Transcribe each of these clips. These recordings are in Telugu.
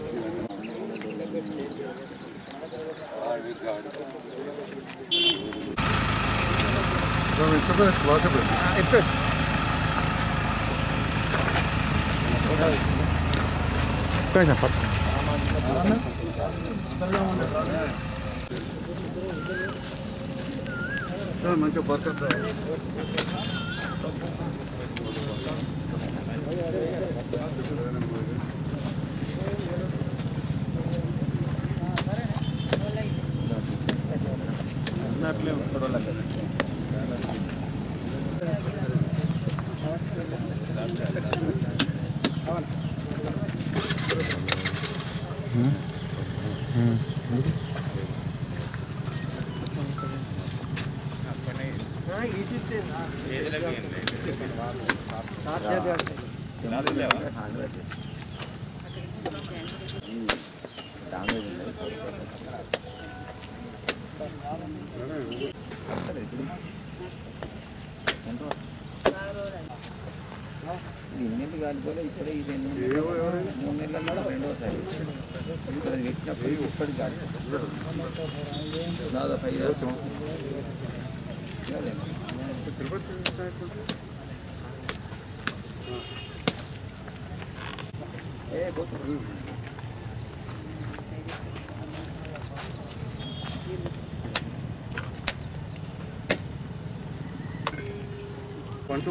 మంచిగా బర్కత్ ఇన్నింటి కాలిపోలే ఇప్పుడే ఇది మూడు నెలల్లో రెండోసారి ఇక్కడ పెట్టినప్పుడు ఇప్పటికి కాదు దాదాపు ఐదు ఆరు సంవత్సరాలు. ఏ పోతుంది. పంటు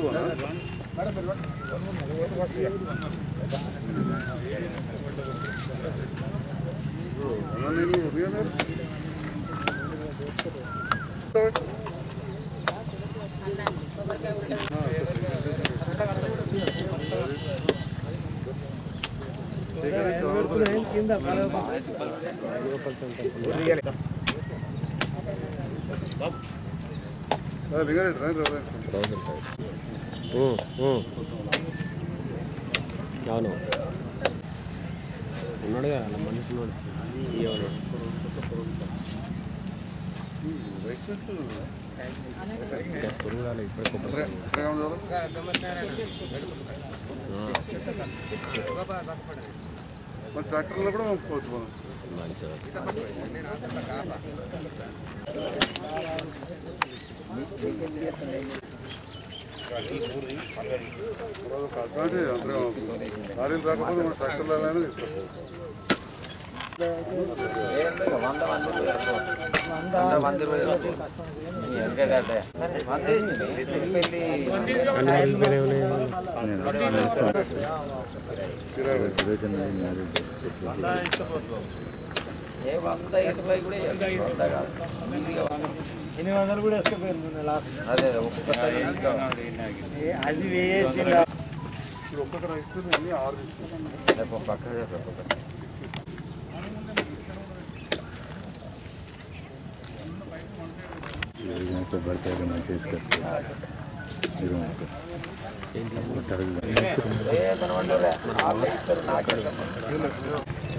అవును ఉన్నాడు కదా అలా మనిషి ఉన్నాడు ఇవ్వడు పురుగురాలు ఇప్పుడే కొబ్బరి మరి ట్రాక్టర్లో కూడా పంపుకోవచ్చు మనం మంచిగా అట్లాంటి అందరూ లారీలు రాకపోతే మన ట్రాక్టర్లో తీసుకోవచ్చు వంద మంది వంద మంది రోజులు ఎంత కట్టే వంద ఏ వంద ఇరవై కూడా ఇవ్వాలి. వంద కాదు. ఈజీగా వంద. ఎనిమిది వందలు కూడా వేసుకుపోయారు లాస్ట్ అదే ఒక్కొక్కసారి ఇంకా అది వేసి ఇప్పుడు ఒక్కొక్క రైస్ అన్ని ఆరు తీసుకుంటాం రేపు పక్కన రేపు ఒక్కొక్కటి. ఏ కనబడలే. వాళ్ళే ఇస్తారు, నాకే ఇస్తారు.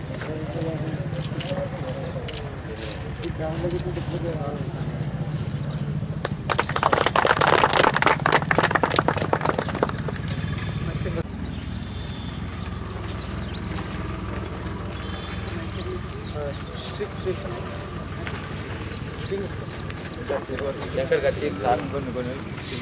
ఎక్కడికి వచ్చి సార్ కొన్ని కొన్ని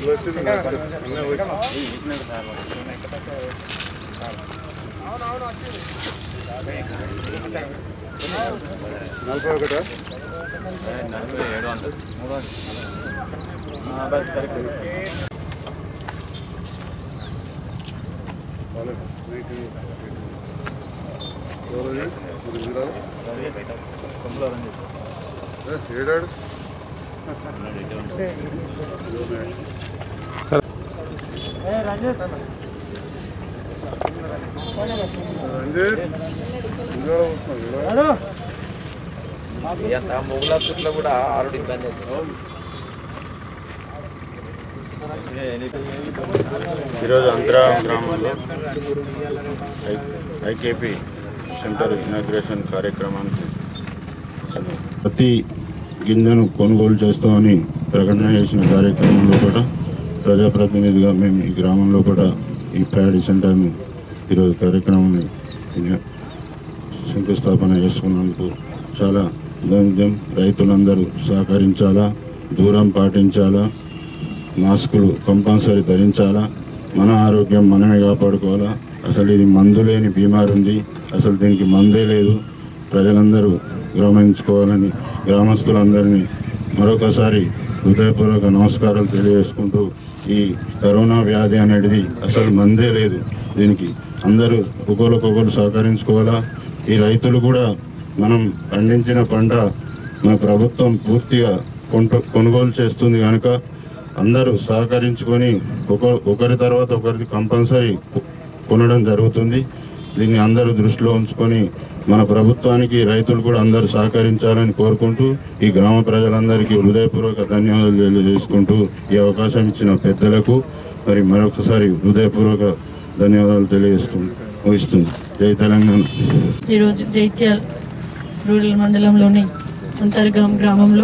నలభై ఒకటా ఏడు వందలు మూడు బాగాలేదు. నైట్ ఎవరది? మరి మీరా? ఏ, ఏడాడు ఇదిగోనే. రంజిత్ ఇంకా వస్తున్నావు ఈడ? ఎంత మొగులత్తుట్లో కూడా ఆరుడు ఇబ్బంది అవుతుంది ఈరోజు అంతరా గ్రామంలో ఐ- ఐకేపీ సెంటర్ ఇనాగ్రేషన్ కార్యక్రమానికి ప్రతి గింజను కొనుగోలు చేస్తామని ప్రకటన చేసిన కార్యక్రమంలో కూడా ప్రజాప్రతినిధిగా మేము ఈ గ్రామంలో కూడా ఈ ప్యాడీ సెంటర్ను ఈరోజు కార్యక్రమాన్ని వినియో- శంకుస్థాపన చేసుకున్నందుకు చాలా ధన్యం రైతులందరూ సహకరించాలా దూరం పాటించాలా మాస్కులు కంపల్సరీ ధరించాలా మన ఆరోగ్యం మనమే కాపాడుకోవాలా అసలు ఇది మందు లేని బీమారు ఉంది అసలు దీనికి మందే లేదు ప్రజలందరూ గమనించుకోవాలని గ్రామస్తులందరినీ మరొకసారి హృదయపూర్వక నమస్కారాలు తెలియజేసుకుంటూ ఈ కరోనా వ్యాధి అనేది అసలు మందే లేదు దీనికి అందరూ ఒకరికొకరు సహకరించుకోవాలా ఈ రైతులు కూడా మనం పండించిన పంట మన ప్రభుత్వం పూర్తిగా కొంట కొనుగోలు చేస్తుంది కనుక అందరూ సహకరించుకొని ఒక ఒకరి తర్వాత ఒకరిది కంపల్సరీ కొనడం జరుగుతుంది దీన్ని అందరూ దృష్టిలో ఉంచుకొని మన ప్రభుత్వానికి రైతులు కూడా అందరూ సహకరించాలని కోరుకుంటూ ఈ గ్రామ ప్రజలందరికీ హృదయపూర్వక ధన్యవాదాలు తెలియజేసుకుంటూ ఈ అవకాశం ఇచ్చిన పెద్దలకు మరి మరొకసారి హృదయపూర్వక ధన్యవాదాలు తెలియజేస్తుంది ముగిస్తుంది జై తెలంగాణ ఈరోజు జైత్యాల్ రూరల్ మండలంలోని అంతర్గాం గ్రామంలో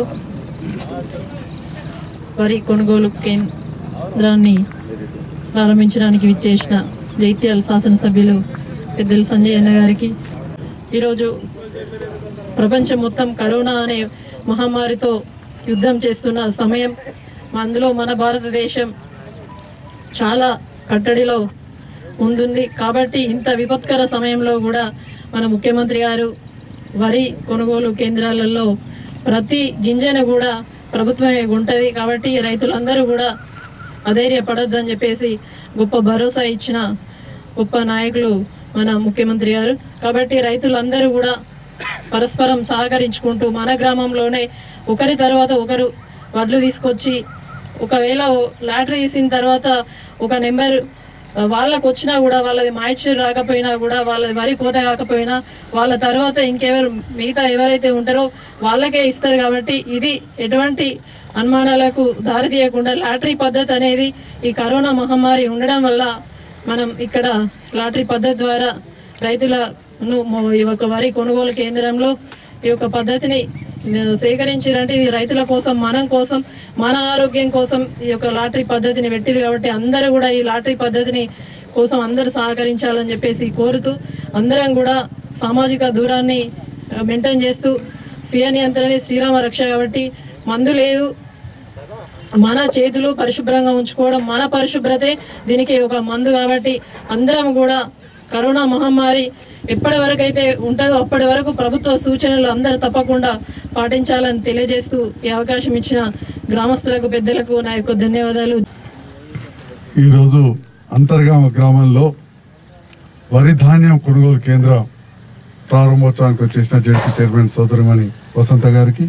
వరి కొనుగోలు కేంద్రాన్ని ప్రారంభించడానికి విచ్చేసిన జైత్యాల శాసనసభ్యులు పెద్దలు సంజయ్ అన్న గారికి ఈరోజు ప్రపంచం మొత్తం కరోనా అనే మహమ్మారితో యుద్ధం చేస్తున్న సమయం అందులో మన భారతదేశం చాలా కట్టడిలో ముందుంది కాబట్టి ఇంత విపత్కర సమయంలో కూడా మన ముఖ్యమంత్రి గారు వరి కొనుగోలు కేంద్రాలలో ప్రతి గింజను కూడా ప్రభుత్వమే ఉంటుంది కాబట్టి రైతులందరూ కూడా అధైర్యపడొద్దని చెప్పేసి గొప్ప భరోసా ఇచ్చిన గొప్ప నాయకులు మన ముఖ్యమంత్రి గారు కాబట్టి రైతులందరూ కూడా పరస్పరం సహకరించుకుంటూ మన గ్రామంలోనే ఒకరి తర్వాత ఒకరు వడ్లు తీసుకొచ్చి ఒకవేళ లాటరీ తీసిన తర్వాత ఒక నెంబర్ వాళ్ళకు వచ్చినా కూడా వాళ్ళది మాయిచర్ రాకపోయినా కూడా వాళ్ళది వరి కోత కాకపోయినా వాళ్ళ తర్వాత ఇంకెవరు మిగతా ఎవరైతే ఉంటారో వాళ్ళకే ఇస్తారు కాబట్టి ఇది ఎటువంటి అనుమానాలకు దారి తీయకుండా లాటరీ పద్ధతి అనేది ఈ కరోనా మహమ్మారి ఉండడం వల్ల మనం ఇక్కడ లాటరీ పద్ధతి ద్వారా రైతులను మొ- ఈ యొక్క వరి కొనుగోలు కేంద్రంలో ఈ యొక్క పద్ధతిని ఆ, సేకరించారంటే ఇది రైతుల కోసం మనం కోసం మన ఆరోగ్యం కోసం ఈ యొక్క లాటరీ పద్ధతిని పెట్టిరు కాబట్టి అందరూ కూడా ఈ లాటరీ పద్ధతిని కోసం అందరూ సహకరించాలని చెప్పేసి కోరుతూ అందరం కూడా సామాజిక దూరాన్ని మెయింటైన్ చేస్తూ స్వీయ నియంత్రణే శ్రీరామ రక్ష కాబట్టి మందు లేదు మన చేతులు పరిశుభ్రంగా ఉంచుకోవడం మన పరిశుభ్రతే దీనికి ఒక మందు కాబట్టి అందరం కూడా కరోనా మహమ్మారి ఎప్పటి వరకు అయితే ఉంటుందో అప్పటి వరకు ప్రభుత్వ సూచనలు అందరూ తప్పకుండా పాటించాలని తెలియజేస్తూ ఈ అవకాశం ఇచ్చిన గ్రామస్తులకు పెద్దలకు నా యొక్క ధన్యవాదాలు ఈరోజు అంతర్గామ గ్రామంలో వరి ధాన్యం కొనుగోలు కేంద్రం ప్రారంభోత్సవానికి వచ్చేసిన జడ్పీ చైర్మన్ సోదరిమణి వసంత గారికి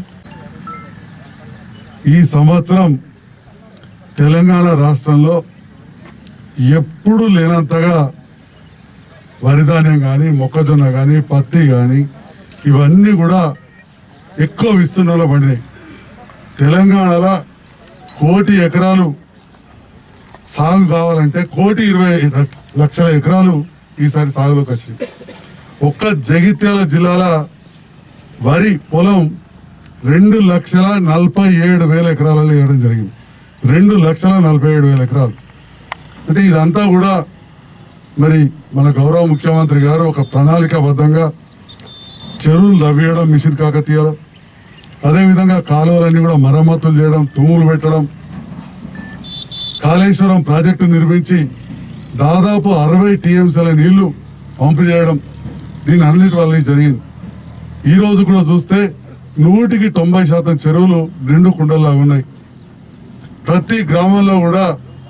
ఈ సంవత్సరం తెలంగాణ రాష్ట్రంలో ఎప్పుడు లేనంతగా వరి ధాన్యం కానీ మొక్కజొన్న కానీ పత్తి కానీ ఇవన్నీ కూడా ఎక్కువ విస్తీర్ణంలో పండినాయి తెలంగాణలో కోటి ఎకరాలు సాగు కావాలంటే కోటి ఇరవై ల- లక్షల ఎకరాలు ఈసారి సాగులోకి వచ్చింది ఒక్క జగిత్యాల జిల్లాల వరి పొలం రెండు లక్షల నలభై ఏడు వేల ఎకరాలలో వేయడం జరిగింది రెండు లక్షల నలభై ఏడు వేల ఎకరాలు అంటే ఇదంతా కూడా మరి మన గౌరవ ముఖ్యమంత్రి గారు ఒక ప్రణాళికాబద్ధంగా చెరువులు రవ్వేయడం మిషన్ కాకతీయలో అదేవిధంగా కాలువలన్నీ కూడా మరమ్మతులు చేయడం తూములు పెట్టడం కాళేశ్వరం ప్రాజెక్టు నిర్మించి దాదాపు అరవై టీఎంసీల నీళ్లు పంపు చేయడం దీని అన్నిటి వల్ల ఇది జరిగింది ఈ రోజు కూడా చూస్తే నూటికి తొంభై శాతం చెరువులు నిండు కుండల్లా ఉన్నాయి ప్రతి గ్రామంలో కూడా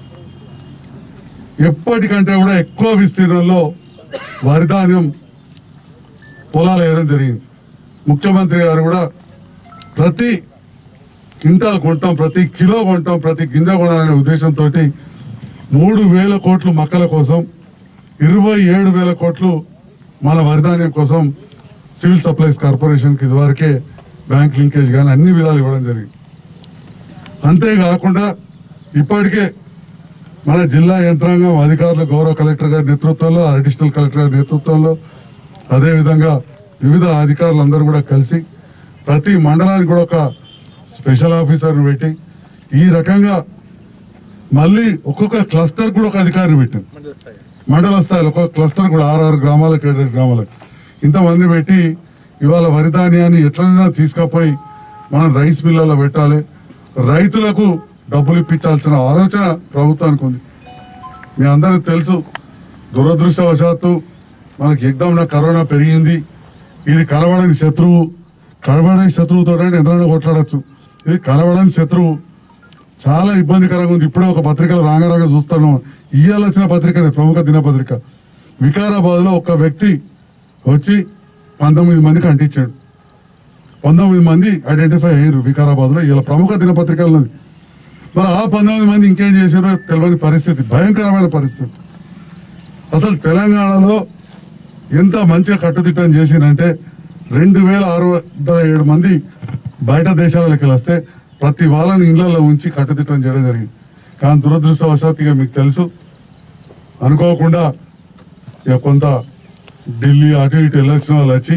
ఎప్పటికంటే కూడా ఎక్కువ విస్తీర్ణంలో వరి ధాన్యం పొలాలు వేయడం జరిగింది ముఖ్యమంత్రి గారు కూడా ప్రతి క్వింటాల్ కొంటాం ప్రతి కిలో కొంటాం ప్రతి గింజ కొనాలనే ఉద్దేశంతో మూడు వేల కోట్లు మక్కల కోసం ఇరవై ఏడు వేల కోట్లు మన వరిధాన్యం కోసం సివిల్ సప్లైస్ కార్పొరేషన్కి ఇదివరకే బ్యాంక్ లింకేజ్ కానీ అన్ని విధాలు ఇవ్వడం జరిగింది అంతేకాకుండా ఇప్పటికే మన జిల్లా యంత్రాంగం అధికారులు గౌరవ కలెక్టర్ గారి నేతృత్వంలో అడిషనల్ కలెక్టర్ గారి నేతృత్వంలో అదేవిధంగా వివిధ అధికారులందరూ కూడా కలిసి ప్రతి మండలానికి కూడా ఒక స్పెషల్ ఆఫీసర్ని పెట్టి ఈ రకంగా మళ్ళీ ఒక్కొక్క క్లస్టర్ కూడా ఒక అధికారిని పెట్టింది మండల స్థాయిలో ఒక్కొక్క క్లస్టర్ కూడా ఆరు ఆరు గ్రామాలకు ఏడు ఏడు గ్రామాలకు ఇంతమంది పెట్టి ఇవాళ వరి ధాన్యాన్ని ఎట్లైనా తీసుకుపోయి మనం రైస్ మిల్లలో పెట్టాలి రైతులకు డబ్బులు ఇప్పించాల్సిన ఆలోచన ప్రభుత్వానికి ఉంది మీ అందరికి తెలుసు దురదృష్టవశాత్తు మనకి ఎగ్దాంన కరోనా పెరిగింది ఇది కనబడని శత్రువు కనబడని శత్రువుతో ఎంతైనా కొట్లాడచ్చు ఇది కనబడని శత్రువు చాలా ఇబ్బందికరంగా ఉంది ఇప్పుడే ఒక పత్రికలో రాంగరాగా చూస్తాను ఇవాళ వచ్చిన పత్రికనే ప్రముఖ దినపత్రిక వికారాబాద్ లో ఒక వ్యక్తి వచ్చి పంతొమ్మిది మందికి అంటించాడు పంతొమ్మిది మంది ఐడెంటిఫై అయ్యారు వికారాబాద్ లో ఇలా ప్రముఖ దినపత్రికలు ఉన్నది మరి ఆ పంతొమ్మిది మంది ఇంకేం చేశారో తెలియని పరిస్థితి భయంకరమైన పరిస్థితి అసలు తెలంగాణలో ఎంత మంచిగా కట్టుదిట్టం చేసిందంటే రెండు వేల ఆరు వందల ఏడు మంది బయట దేశాలకి వస్తే ప్రతి వాళ్ళని ఇళ్లలో ఉంచి కట్టుదిట్టం చేయడం జరిగింది కానీ దురదృష్టవశాత్తుగా మీకు తెలుసు అనుకోకుండా ఇక కొంత ఢిల్లీ అటు ఇటు వెళ్ళొచ్చిన వాళ్ళు వచ్చి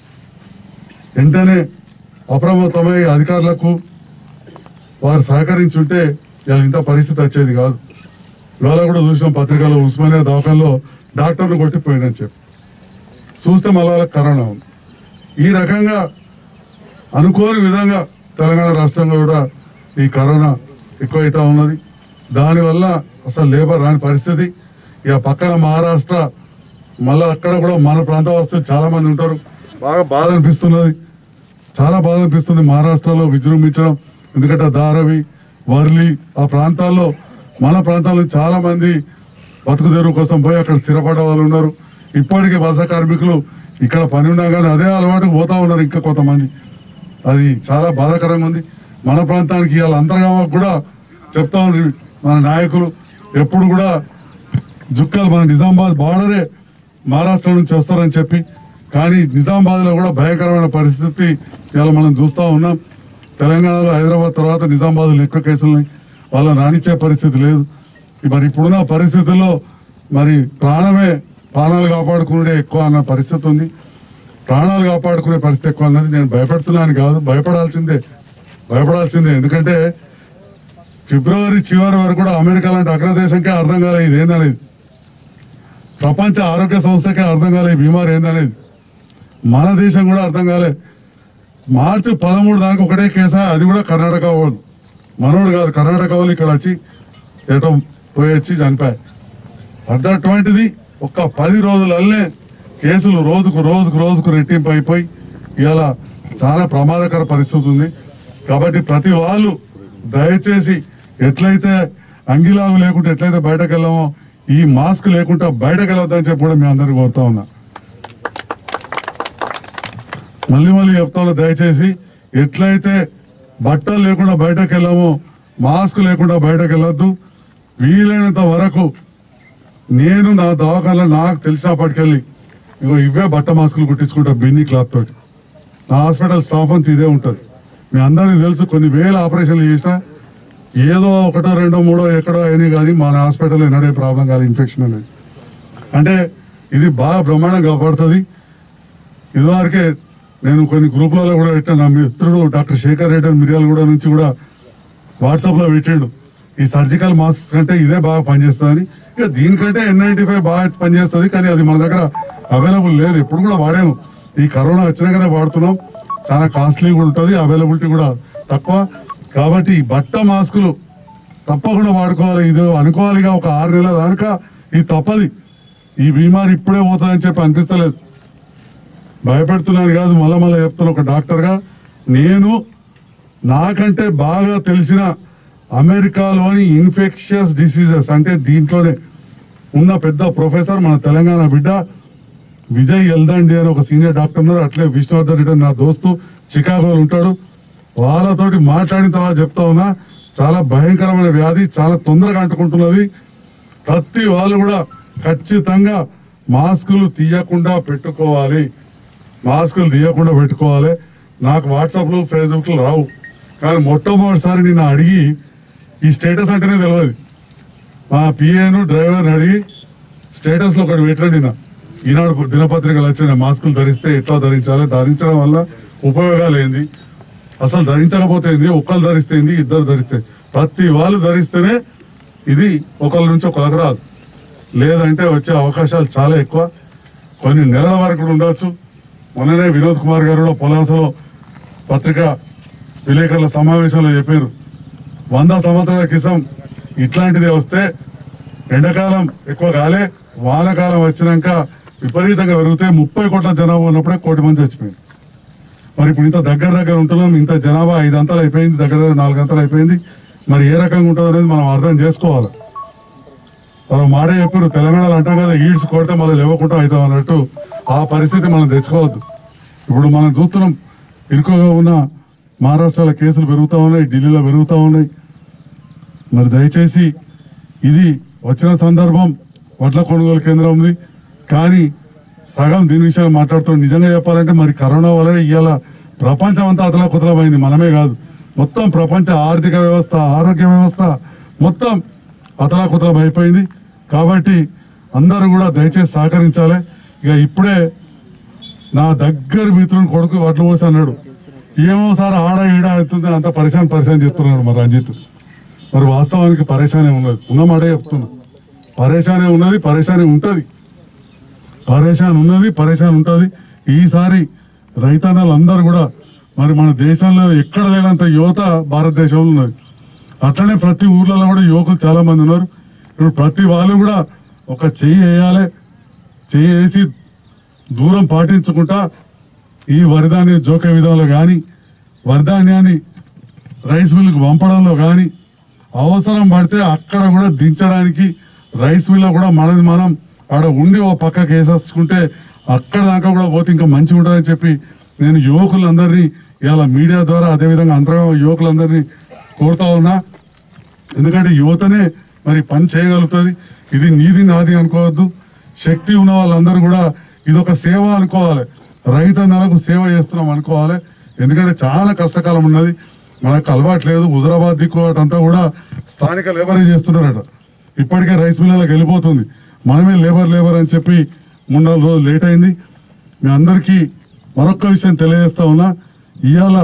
వెంటనే అప్రమత్తమై అధికారులకు వారు సహకరించుంటే ఇలా ఇంత పరిస్థితి వచ్చేది కాదు ఇవాళ కూడా చూసిన పత్రికలో ఉస్మానియా దవాఖానలో డాక్టర్లు కొట్టిపోయిందని చెప్పి చూస్తే మళ్ళా వాళ్ళకి కరోనా ఉంది ఈ రకంగా అనుకోని విధంగా తెలంగాణ రాష్ట్రంలో కూడా ఈ కరోనా ఎక్కువైతా ఉన్నది దానివల్ల అసలు లేబర్ రాని పరిస్థితి ఇక పక్కన మహారాష్ట్ర మళ్ళీ అక్కడ కూడా మన ప్రాంత వాసులు చాలా మంది ఉంటారు బాగా బాధ అనిపిస్తున్నది చాలా బాధ అనిపిస్తుంది మహారాష్ట్రలో విజృంభించడం ఎందుకంటే ధారవి వర్లి ఆ ప్రాంతాల్లో మన ప్రాంతాల్లో చాలా మంది బతుకు తెరువు కోసం పోయి అక్కడ స్థిరపడ్డ వాళ్ళు ఉన్నారు ఇప్పటికీ వలస కార్మికులు ఇక్కడ పని ఉన్నా కానీ అదే అలవాటు పోతా ఉన్నారు ఇంకా కొంతమంది అది చాలా బాధాకరంగా ఉంది మన ప్రాంతానికి ఇవాళ అంతర్గామకు కూడా చెప్తా ఉన్నారు మన నాయకులు ఎప్పుడు కూడా జుక్కల్ మన నిజామాబాద్ బార్డరే మహారాష్ట్ర నుంచి వస్తారని చెప్పి కానీ నిజామాబాద్ లో కూడా భయంకరమైన పరిస్థితి ఇవాళ మనం చూస్తా ఉన్నాం తెలంగాణలో హైదరాబాద్ తర్వాత నిజామాబాద్ ఎక్కువ కేసులని వాళ్ళని రాణించే పరిస్థితి లేదు మరి ఇప్పుడున్న పరిస్థితుల్లో మరి ప్రాణమే ప్రాణాలు కాపాడుకునే ఎక్కువ అన్న పరిస్థితి ఉంది ప్రాణాలు కాపాడుకునే పరిస్థితి ఎక్కువ అన్నది నేను భయపడుతున్నాను కాదు భయపడాల్సిందే భయపడాల్సిందే ఎందుకంటే ఫిబ్రవరి చివరి వరకు కూడా అమెరికా లాంటి అగ్రదేశంకే అర్థం కాలేదు ఇది ఏందనేది ప్రపంచ ఆరోగ్య సంస్థకే అర్థం కాలే ఈ బీమారి ఏందనేది మన దేశం కూడా అర్థం కాలే మార్చి పదమూడు దాకా ఒకటే కేసా అది కూడా కర్ణాటక వాళ్ళు మనోడు కాదు కర్ణాటక వాళ్ళు ఇక్కడ వచ్చి ఏటో పోయి వచ్చి చనిపోయాయి అదటువంటిది ఒక్క పది రోజులల్లే కేసులు రోజుకు రోజుకు రోజుకు రెట్టింపు అయిపోయి ఇలా చాలా ప్రమాదకర పరిస్థితి ఉంది కాబట్టి ప్రతి వాళ్ళు దయచేసి ఎట్లయితే అంగిలాగు లేకుండా ఎట్లయితే బయటకు వెళ్ళామో ఈ మాస్క్ లేకుండా బయటకు వెళ్ళొద్దని చెప్పి కూడా మీ అందరికీ కోరుతా ఉన్నా మళ్ళీ మళ్ళీ చెప్తాను దయచేసి ఎట్లయితే బట్టలు లేకుండా బయటకు వెళ్ళామో మాస్క్ లేకుండా బయటకు వెళ్ళొద్దు వీలైనంత వరకు నేను నా దవాఖానలో నాకు తెలిసినప్పటికెళ్ళి ఇగో ఇవే బట్ట మాస్కులు కుట్టించుకుంటా బిన్ని క్లాత్ తోటి నా హాస్పిటల్ స్టాఫ్ అంతా ఇదే ఉంటుంది మీ అందరికీ తెలుసు కొన్ని వేల ఆపరేషన్లు చేసినా ఏదో ఒకటో రెండో మూడో ఎక్కడో అయినాయి కానీ మన హాస్పిటల్లో ఎన్నడే ప్రాబ్లం కాదు ఇన్ఫెక్షన్ అనేది అంటే ఇది బాగా బ్రహ్మాండంగా కాపాడుతుంది ఇదివరకే నేను కొన్ని గ్రూపులలో కూడా పెట్టాను నా మిత్రుడు డాక్టర్ శేఖర్ రెడ్డి అని మిర్యాలగూడ నుంచి కూడా వాట్సాప్లో పెట్టాడు ఈ సర్జికల్ మాస్క్ కంటే ఇదే బాగా పనిచేస్తుందని ఇక దీనికంటే ఎన్ నైన్టీ ఫైవ్ బాగా పనిచేస్తుంది కానీ అది మన దగ్గర అవైలబుల్ లేదు ఎప్పుడు కూడా వాడాము ఈ కరోనా వచ్చినాకనే వాడుతున్నాం చాలా కాస్ట్లీ కూడా ఉంటుంది అవైలబిలిటీ కూడా తక్కువ కాబట్టి ఈ బట్ట మాస్కులు తప్పకుండా వాడుకోవాలి ఇది అనుకోవాలిగా ఒక ఆరు నెలల దానిక ఇది తప్పది ఈ బీమారి ఇప్పుడే పోతుందని చెప్పి అనిపిస్తలేదు భయపెడుతున్నాను కాదు మళ్ళా మళ్ళీ చెప్తున్నా ఒక డాక్టర్గా నేను నాకంటే బాగా తెలిసిన అమెరికాలోని ఇన్ఫెక్షియస్ డిసీజెస్ అంటే దీంట్లోనే ఉన్న పెద్ద ప్రొఫెసర్ మన తెలంగాణ బిడ్డ విజయ్ ఎల్దండి అని ఒక సీనియర్ డాక్టర్ ఉన్నారు అట్లే విష్ణువర్ధన్ రెడ్డి అని నా దోస్తు చికాగోలో ఉంటాడు వాళ్ళతోటి మాట్లాడిన తర్వాత చెప్తా ఉన్నా చాలా భయంకరమైన వ్యాధి చాలా తొందరగా అంటుకుంటున్నది ప్రతి వాళ్ళు కూడా ఖచ్చితంగా మాస్కులు తీయకుండా పెట్టుకోవాలి మాస్కులు తీయకుండా పెట్టుకోవాలి నాకు వాట్సాప్లు ఫేస్బుక్లు రావు కానీ మొట్టమొదటిసారి నిన్న అడిగి ఈ స్టేటస్ అంటేనే తెలియదు మా పిఏను డ్రైవర్ని అడిగి స్టేటస్లో ఒకటి పెట్టాడు నిన్న ఈనాడు దినపత్రికలు వచ్చిన మాస్కులు ధరిస్తే ఎట్లా ధరించాలి ధరించడం వల్ల ఉపయోగాలు ఏంది అసలు ధరించకపోతే ఏంది ఒక్కరు ధరిస్తే ఏంది ఇద్దరు ధరిస్తే ప్రతి వాళ్ళు ధరిస్తేనే ఇది ఒకళ్ళ నుంచి ఒకళ్ళకి రాదు లేదంటే వచ్చే అవకాశాలు చాలా ఎక్కువ కొన్ని నెలల వరకు కూడా ఉండవచ్చు మొన్ననే వినోద్ కుమార్ గారు కూడా పొలాసలో పత్రికా విలేకరుల సమావేశంలో చెప్పారు వంద సంవత్సరాల క్రితం ఇట్లాంటిదే వస్తే ఎండాకాలం ఎక్కువ కాలే వానకాలం వచ్చినాక విపరీతంగా పెరిగితే ముప్పై కోట్ల జనాభా ఉన్నప్పుడే కోటి మంది చచ్చిపోయింది మరి ఇప్పుడు ఇంత దగ్గర దగ్గర ఉంటున్నాం ఇంత జనాభా ఐదు అంతలు అయిపోయింది దగ్గర దగ్గర నాలుగు అంతలు అయిపోయింది మరి ఏ రకంగా ఉంటుంది అనేది మనం అర్థం చేసుకోవాలి మనం మాడే చెప్పారు తెలంగాణలో అంటాం కదా ఈడ్స్ కొడితే మళ్ళీ లేవకుండా అవుతాం అన్నట్టు ఆ పరిస్థితి మనం తెచ్చుకోవద్దు ఇప్పుడు మనం చూస్తున్నాం ఇరుకుగా ఉన్న మహారాష్ట్రలో కేసులు పెరుగుతూ ఉన్నాయి ఢిల్లీలో పెరుగుతూ ఉన్నాయి మరి దయచేసి ఇది వచ్చిన సందర్భం వడ్ల కొనుగోలు కేంద్రం ఉంది కానీ సగం దీని విషయాలు మాట్లాడుతున్నాం నిజంగా చెప్పాలంటే మరి కరోనా వల్ల ఇవాళ ప్రపంచం అంతా అతలాకుతలమైంది మనమే కాదు మొత్తం ప్రపంచ ఆర్థిక వ్యవస్థ ఆరోగ్య వ్యవస్థ మొత్తం అతలాకుతలం అయిపోయింది కాబట్టి అందరూ కూడా దయచేసి సహకరించాలి ఇక ఇప్పుడే నా దగ్గర మిత్రుని కొడుకు వడ్లు పోసి అన్నాడు ఏమో సార్ ఆడ ఈడ అవుతుంది అంత పరిశాన్ పరిశాన్ చెప్తున్నాడు మరి రంజిత్ మరి వాస్తవానికి పరేషానే ఉన్నది ఉన్న మాటే చెప్తున్నా పరేషానే ఉన్నది పరేషానే ఉంటుంది పరేషాన్ ఉన్నది పరేషాన్ ఉంటుంది ఈసారి రైతన్నలు అందరూ కూడా మరి మన దేశంలో ఎక్కడ లేనంత యువత భారతదేశంలో ఉన్నది అట్లనే ప్రతి ఊర్లలో కూడా యువకులు చాలా మంది ఉన్నారు ఇప్పుడు ప్రతి వాళ్ళు కూడా ఒక చెయ్యి వేయాలి చెయ్యి వేసి దూరం పాటించుకుంటా ఈ వరిధాన్యం జోకే విధానంలో కానీ వరిధాన్యాన్ని రైస్ మిల్లుకు పంపడంలో కానీ అవసరం పడితే అక్కడ కూడా దించడానికి రైస్ మిల్లో కూడా మనది మనం ఆడ ఉండి ఓ పక్కకి వేసేసుకుంటే అక్కడ దాకా కూడా పోతే ఇంకా మంచిగా ఉంటుందని చెప్పి నేను యువకులందరినీ ఇవాళ మీడియా ద్వారా అదేవిధంగా అంతరంగ యువకులందరినీ కోరుతా ఉన్నా ఎందుకంటే యువతనే మరి పని చేయగలుగుతుంది ఇది నీది నాది అనుకోవద్దు శక్తి ఉన్న వాళ్ళందరూ కూడా ఇది ఒక సేవ అనుకోవాలి రైతన్నలకు సేవ చేస్తున్నాం అనుకోవాలి ఎందుకంటే చాలా కష్టకాలం ఉన్నది మనకు అలవాటు లేదు హుజరాబాద్ దిక్కు అటంతా కూడా స్థానిక లేబరే చేస్తున్నారట ఇప్పటికే రైస్ మిల్లలకు వెళ్ళిపోతుంది మనమే లేబర్ లేబర్ అని చెప్పి మూడు నాలుగు రోజులు లేట్ అయింది మీ అందరికీ మరొక విషయం తెలియజేస్తా ఉన్నా ఇవాళ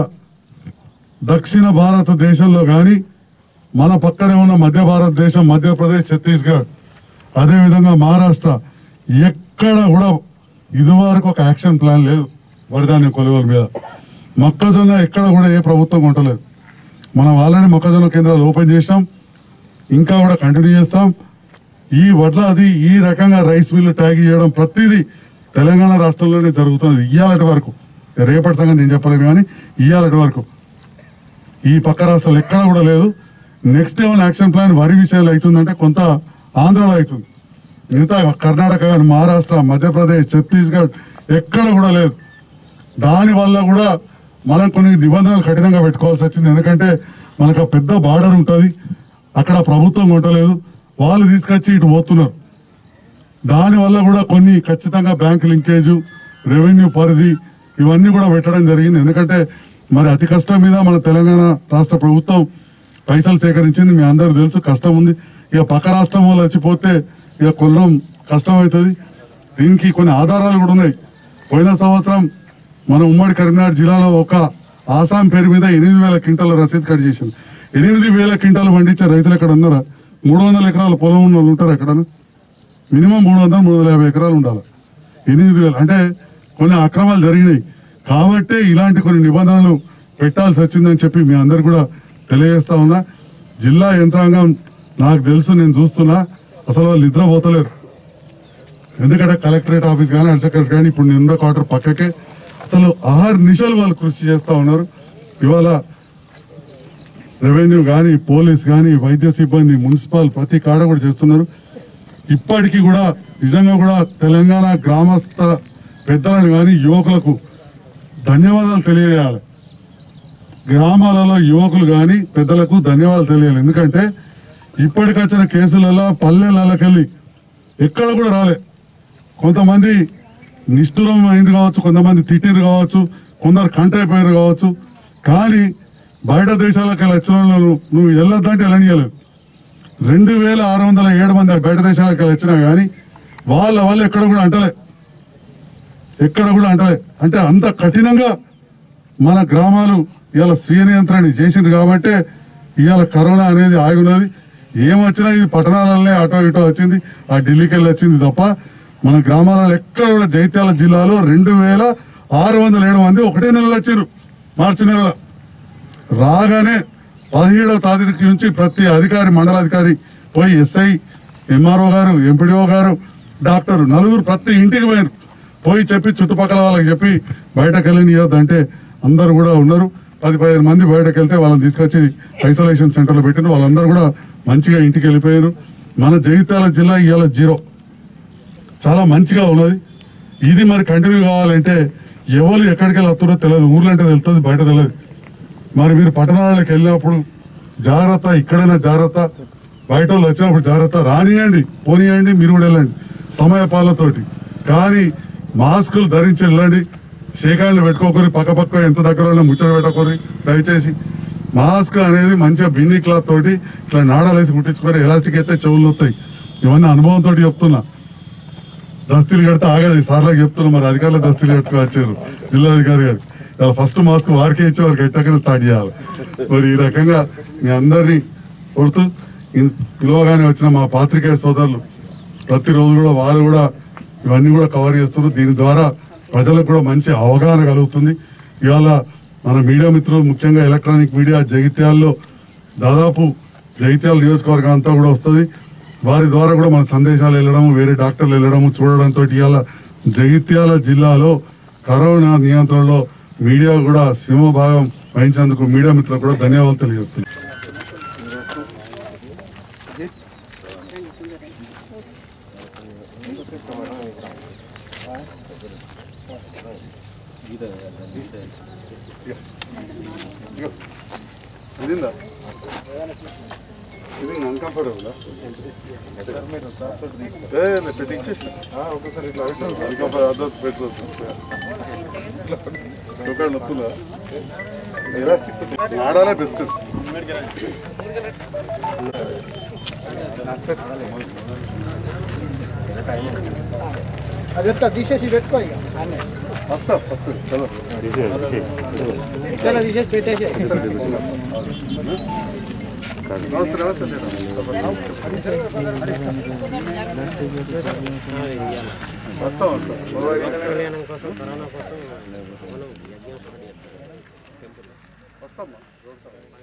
దక్షిణ భారతదేశంలో కానీ మన పక్కనే ఉన్న మధ్య భారతదేశం మధ్యప్రదేశ్ ఛత్తీస్గఢ్ అదేవిధంగా మహారాష్ట్ర ఎక్కడ కూడా ఇదివరకు ఒక యాక్షన్ ప్లాన్ లేదు వరిధాన్యం కొనుగోలు మీద మొక్కజొన్న ఎక్కడ కూడా ఏ ప్రభుత్వం కొంటలేదు మనం ఆల్రెడీ మొక్కజొన్న కేంద్రాలు ఓపెన్ చేసాం ఇంకా కూడా కంటిన్యూ చేస్తాం ఈ వడ్ల అది ఈ రకంగా రైస్ మిల్లు ట్యాగ్ చేయడం ప్రతిదీ తెలంగాణ రాష్ట్రంలోనే జరుగుతుంది ఇయ్యాలటి వరకు రేపటి సంగతి నేను చెప్పలేను కానీ ఇయ్యాలటి వరకు ఈ పక్క రాష్ట్రాలు ఎక్కడ కూడా లేదు నెక్స్ట్ ఏమైనా యాక్షన్ ప్లాన్ వరి విషయాలు అవుతుందంటే కొంత ఆంధ్రాలో అవుతుంది మిగతా కర్ణాటక కానీ మహారాష్ట్ర మధ్యప్రదేశ్ ఛత్తీస్గఢ్ ఎక్కడ కూడా లేదు దాని వల్ల కూడా మనం కొన్ని నిబంధనలు కఠినంగా పెట్టుకోవాల్సి వచ్చింది ఎందుకంటే మనకు ఆ పెద్ద బార్డర్ ఉంటుంది అక్కడ ప్రభుత్వం కొట్టలేదు వాళ్ళు తీసుకొచ్చి ఇటు పోతున్నారు దానివల్ల కూడా కొన్ని ఖచ్చితంగా బ్యాంక్ లింకేజ్ రెవెన్యూ పరిధి ఇవన్నీ కూడా పెట్టడం జరిగింది ఎందుకంటే మరి అతి కష్టం మీద మన తెలంగాణ రాష్ట్ర ప్రభుత్వం పైసలు సేకరించింది మీ అందరూ తెలుసు కష్టం ఉంది ఇక పక్క రాష్ట్రం వాళ్ళు వచ్చిపోతే ఇక కొనడం కష్టం అవుతుంది దీనికి కొన్ని ఆధారాలు కూడా ఉన్నాయి పోయిన సంవత్సరం మన ఉమ్మడి కరీంనగర్ జిల్లాలో ఒక ఆసాం పేరు మీద ఎనిమిది వేల క్వింటాల రసీదు కట్ చేసింది ఎనిమిది వేల క్వింటాలు పండించే రైతులు ఎక్కడ ఉన్నారా మూడు వందల ఎకరాల పొలం ఉన్న వాళ్ళు ఉంటారు ఎక్కడన్నా మినిమం మూడు వందలు మూడు వందల యాభై ఎకరాలు ఉండాలి ఎనిమిది వేలు అంటే కొన్ని అక్రమాలు జరిగినాయి కాబట్టే ఇలాంటి కొన్ని నిబంధనలు పెట్టాల్సి వచ్చిందని చెప్పి మీ అందరు కూడా తెలియజేస్తా ఉన్నా జిల్లా యంత్రాంగం నాకు తెలుసు నేను చూస్తున్నా అసలు వాళ్ళు నిద్రపోతలేరు ఎందుకంటే కలెక్టరేట్ ఆఫీస్ కానీ హెడ్ సెక్రటరీ కానీ ఇప్పుడు నిన్న క్వార్టర్ పక్కకే అసలు ఆరు నిమిషాలు వాళ్ళు కృషి చేస్తూ ఉన్నారు ఇవాళ రెవెన్యూ కానీ పోలీస్ కానీ వైద్య సిబ్బంది మున్సిపల్ ప్రతి కాడ కూడా చేస్తున్నారు ఇప్పటికీ కూడా నిజంగా కూడా తెలంగాణ గ్రామస్థ పెద్దలను కానీ యువకులకు ధన్యవాదాలు తెలియజేయాలి గ్రామాలలో యువకులు కానీ పెద్దలకు ధన్యవాదాలు తెలియాలి ఎందుకంటే ఇప్పటికొచ్చిన కేసులలో పల్లెలకెళ్ళి ఎక్కడ కూడా రాలే కొంతమంది నిష్ఠురం అయింది కావచ్చు కొంతమంది తిట్టిరు కావచ్చు కొందరు కంటైపోయారు కావచ్చు కానీ బయట దేశాలకు వెళ్ళి వచ్చిన వాళ్ళు నువ్వు వెళ్ళొద్దంటే వెళ్ళనియలేదు రెండు వేల ఆరు వందల ఏడు మంది బయట దేశాలకు వెళ్ళి వచ్చినా కానీ వాళ్ళ వాళ్ళు ఎక్కడ కూడా అంటలే ఎక్కడ కూడా అంటలే అంటే అంత కఠినంగా మన గ్రామాలు ఇవాళ స్వీయ నియంత్రణ చేసింది కాబట్టి ఇవాళ కరోనా అనేది ఆగున్నది ఏమొచ్చినా ఇది పట్టణాలనే అటో ఇటో వచ్చింది ఆ ఢిల్లీకి వెళ్ళి వచ్చింది తప్ప మన గ్రామాలలో ఎక్కడ కూడా జైత్యాల జిల్లాలో రెండు వేల ఆరు వందల ఏడు మంది ఒకటే నెలలో వచ్చారు మార్చి నెలలో రాగానే పదిహేడవ తారీఖు నుంచి ప్రతి అధికారి మండలాధికారి పోయి SI MRO garu MPDO garu doctor నలుగురు ప్రతి ఇంటికి పోయారు పోయి చెప్పి చుట్టుపక్కల వాళ్ళకి చెప్పి బయటకు వెళ్ళనియొద్దు అంటే అందరూ కూడా ఉన్నారు పది పదిహేను మంది బయటకు వెళ్తే వాళ్ళని తీసుకొచ్చి ఐసోలేషన్ సెంటర్లో పెట్టిన వాళ్ళందరూ కూడా మంచిగా ఇంటికి వెళ్ళిపోయారు మన జగిత్యాల జిల్లా ఇవాళ జీరో చాలా మంచిగా ఉన్నది ఇది మరి కంటిన్యూ కావాలంటే ఎవరు ఎక్కడికి వెళ్ళి వస్తారో తెలియదు ఊర్లో అంటే తెలుస్తుంది బయట తెలియదు మరి మీరు పట్టణాలకు వెళ్ళినప్పుడు జాగ్రత్త ఇక్కడైనా జాగ్రత్త బయట వాళ్ళు వచ్చినప్పుడు జాగ్రత్త రానియండి పోనీయండి మీరు కూడా వెళ్ళండి సమయపాలతోటి కానీ మాస్కులు ధరించి వెళ్ళండి షేకాళ్ళు పెట్టుకోకరి పక్క పక్క ఎంత దగ్గర ఉన్నా ముచ్చట పెట్టకూరి దయచేసి మాస్క్ అనేది మంచిగా బిన్ని క్లాత్ తోటి ఇట్లా నాడాలేసి కుట్టించుకొని ఎలాస్టిక్ అయితే చెవులు వస్తాయి ఇవన్నీ అనుభవంతో చెప్తున్నా దస్తీలు కడితే ఆగదు సార్లకు చెప్తున్నా మరి అధికారులు దస్తీలు కట్టుకొచ్చారు జిల్లాధికారి గారు ఇలా ఫస్ట్ మాస్క్ వారికే ఇచ్చి వారికి ఎట్టకనే స్టార్ట్ చేయాలి మరి ఈ రకంగా మీ అందరినీ కొడుతూ ఇన్- పిలవగానే వచ్చిన మా పాత్రికేయ సోదరులు ప్రతిరోజు కూడా వారు కూడా ఇవన్నీ కూడా కవర్ చేస్తున్నారు దీని ద్వారా ప్రజలకు కూడా మంచి అవగాహన కలుగుతుంది ఇవాళ మన మీడియా మిత్రులు ముఖ్యంగా ఎలక్ట్రానిక్ మీడియా జగిత్యాల్లో దాదాపు జగిత్యాల నియోజకవర్గం అంతా కూడా వస్తుంది వారి ద్వారా కూడా మన సందేశాలు వెళ్ళడం వేరే డాక్టర్లు వెళ్ళడం చూడడంతో ఇవాళ జగిత్యాల జిల్లాలో కరోనా నియంత్రణలో మీడియా కూడా సింహభాగం వహించినందుకు మీడియా మిత్రులకు కూడా ధన్యవాదాలు తెలియజేస్తున్నాను అన్కంఫర్టబుల్ ఒకసారి ఇట్లా అన్కంఫర్టబుల్ పెట్టుకోవచ్చు ఒకటి నొప్పులా ఎలాస్టిక్ ఆడాలే బెస్ట్ అది ఎట్లా తీసేసి పెట్టుకో ఇక అన్నీ వస్తా ఫస్ట్ చలో ఇట్లా తీసేసి పెట్టేసి నమస్తే నమస్తే సార్ వస్తా వస్తా వస్తామ్మా